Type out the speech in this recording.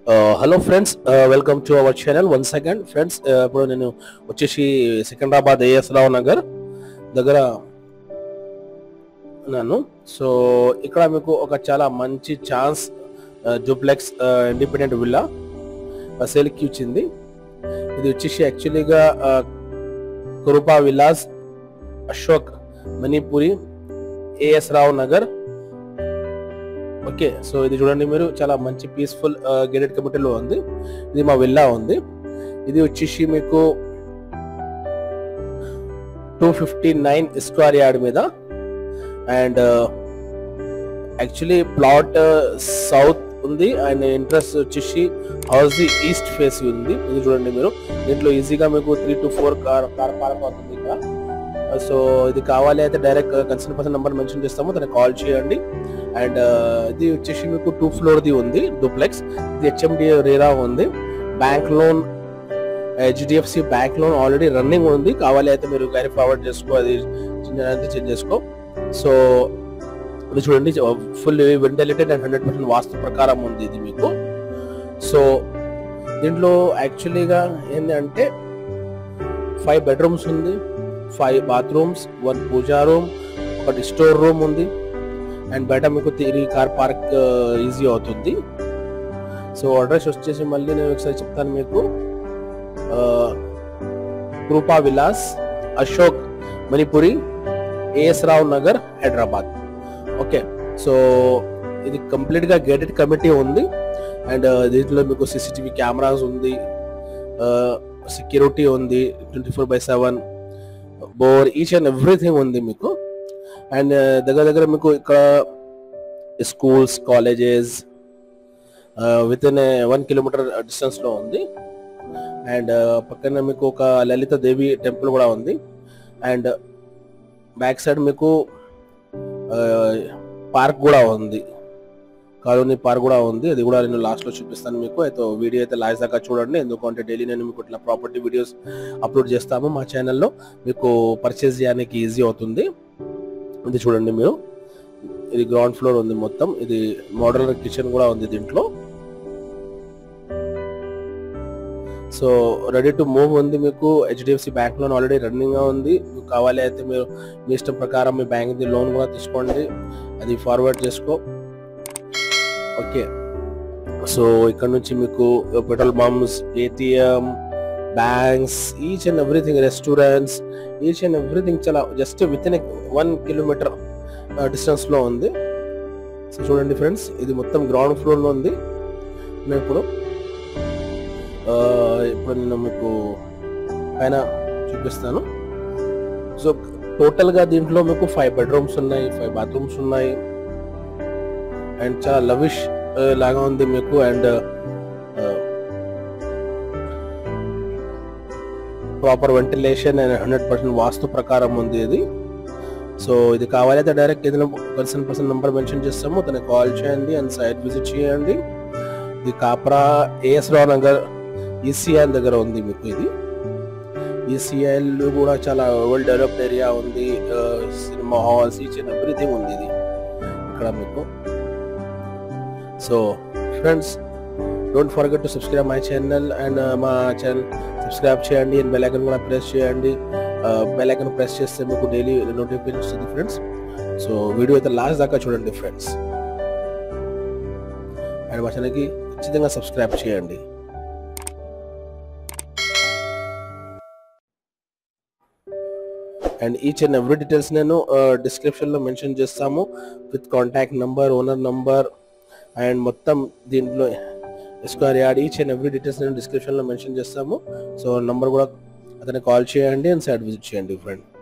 hello friends welcome to our channel one second friends ఇప్పుడు నేను వచ్చేసి సికింద్రాబాద్ ఏఎస్ రావు నగర్ దగ్గర ఉన్నాను సో ఇక్కడ మీకు ఒక చాలా మంచి ఛాన్స్ జూప్లెక్స్ ఇండిపెండెంట్ విల్లా సేల్కి వచ్చింది ఇది వచ్చేసి యాక్చువల్లీగా Krupa Vilas Ashok Manipuri AS Rao Nagar okay so ఇది చూడండి మీరు చాలా మంచి పీస్ఫుల్ గేటెడ్ కమిటీలో ఉంది ఇది మా విల్లా ఉంది ఇది వచ్చేసి మీకు two fifty nine square yard మీద అండ్ యాక్చువల్లీ ప్లాట్ సౌత్ ఉంది అండ్ ఇంట్రెస్ట్ వచ్చేసి హౌస్ ది ఈస్ట్ ఫేస్ ఉంది ఇది చూడండి మీరు దీంట్లో ఈజీగా మీకు three to four car car park అవుతుంది ఇక్కడ సో ఇది కావాలి అయితే direct concern person number mention చేస్తాము దానికి కాల్ చేయండి అండ్ ఇది వచ్చేసి మీకు టూ ఫ్లోర్ ది ఉంది డూప్లెక్స్ ఇది హెచ్ఎండి రేరా ఉంది bank loan HDFC bank loan already running ఉంది కావాలి అయితే మీరు క్యారీ ఫార్వర్డ్ చేసుకో అది చేంజ్ చేసుకో సో ఇది చూడండి full ventilated and hundred percent వాస్తు ప్రకారం ఉంది ఇది మీకు సో దీంట్లో యాక్చువల్లీగా ఏంటంటే ఫైవ్ బెడ్రూమ్స్ ఉంది five bathrooms one puja room ఒకటి స్టోర్ రూమ్ ఉంది అండ్ బయట మీకు త్రీ కార్ పార్క్ ఈజీ అవుతుంది సో అడ్రస్ వచ్చేసి మళ్ళీ నేను ఒకసారి చెప్తాను మీకు Krupa Vilas Ashok Manipuri AS Rao Nagar Hyderabad okay so ఇది కంప్లీట్ గా గేటెడ్ కమిటీ ఉంది అండ్ దీంట్లో మీకు సీసీటీవీ కెమెరాస్ ఉంది సెక్యూరిటీ ఉంది twenty four by seven bore each and everything ఉంది మీకు అండ్ దగ్గర దగ్గర మీకు ఇక్కడ schools colleges within one kilometer distance లో ఉంది అండ్ పక్కన మీకు ఒక లలిత దేవి టెంపుల్ కూడా ఉంది అండ్ బ్యాక్ సైడ్ మీకు పార్క్ కూడా ఉంది కాలనీ పార్క్ కూడా ఉంది అది కూడా నేను లాస్ట్ లో చూపిస్తాను మీకు అయితే వీడియో అయితే లాస్ట్ దాకా చూడండి ఎందుకంటే డైలీ నేను మీకు ఇట్లా ప్రాపర్టీ వీడియోస్ అప్లోడ్ చేస్తాము మా ఛానల్లో మీకు పర్చేస్ చేయడానికి ఈజీ అవుతుంది ఇది చూడండి మీరు ఇది గ్రౌండ్ ఫ్లోర్ ఉంది మొత్తం ఇది మోడల్ కిచెన్ కూడా ఉంది దీంట్లో సో రెడీ టు మూవ్ ఉంది మీకు HDFC bank loan already running గా ఉంది మీకు కావాలి అయితే మీరు మీ ఇష్టం ప్రకారం మీ బ్యాంక్ ది లోన్ కూడా తీసుకోండి అది ఫార్వర్డ్ చేసుకో ఓకే సో ఇక్కడ నుంచి మీకు petrol bunks ATM banks each and everything restaurants each and everything చాలా just within one kilometer distance లో ఉంది సో చూడండి ఫ్రెండ్స్ ఇది మొత్తం గ్రౌండ్ ఫ్లోర్ లో ఉంది నేను ఇప్పుడు ఇప్పుడు నేను మీకు పైన చూపిస్తాను సో టోటల్ గా దీంట్లో మీకు ఫైవ్ బెడ్రూమ్స్ ఉన్నాయి ఫైవ్ బాత్రూమ్స్ ఉన్నాయి అండ్ చాలా లవిష్ లాగా ఉంది మీకు and proper ventilation and hundred percent వాస్తు ప్రకారం ఉంది ఇది సో ఇది కావాలైతే డైరెక్ట్ ఏదైనా పర్సన్ పర్సన్ నెంబర్ మెన్షన్ చేస్తాము తనకి కాల్ చేయండి అండ్ సైట్ విజిట్ చేయండి ఇది కాప్రా ఏఎస్ రావు నగర్ ఈసీఐఎల్ దగ్గర ఉంది మీకు ఇది ఈసీఐఎల్ కూడా చాలా వెల్ డెవలప్డ్ ఏరియా ఉంది cinema halls each and everything ఉంది ఇది ఇక్కడ మీకు so friends don't forget to subscribe my channel and మా ఛానల్ సబ్స్క్రైబ్ చేయండి అండ్ బెల్ ఐకన్ కూడా ప్రెస్ చేయండి బెల్ ఐకన్ ప్రెస్ చేస్తే మీకు డైలీ నోటిఫికేషన్ వస్తుంది ఫ్రెండ్స్ సో వీడియో అయితే లాస్ట్ దాకా చూడండి ఫ్రెండ్స్ అండ్ మా ఛానల్కి ఖచ్చితంగా సబ్స్క్రైబ్ చేయండి and each and every details నేను డిస్క్రిప్షన్ లో మెన్షన్ చేస్తాము with contact number owner number and మొత్తం దీంట్లో square yard each and every details నేను డిస్క్రిప్షన్ లో మెన్షన్ చేస్తాము సో నంబర్ కూడా అతన్ని కాల్ చేయండి అండ్ సైడ్ విజిట్ చేయండి ఫ్రెండ్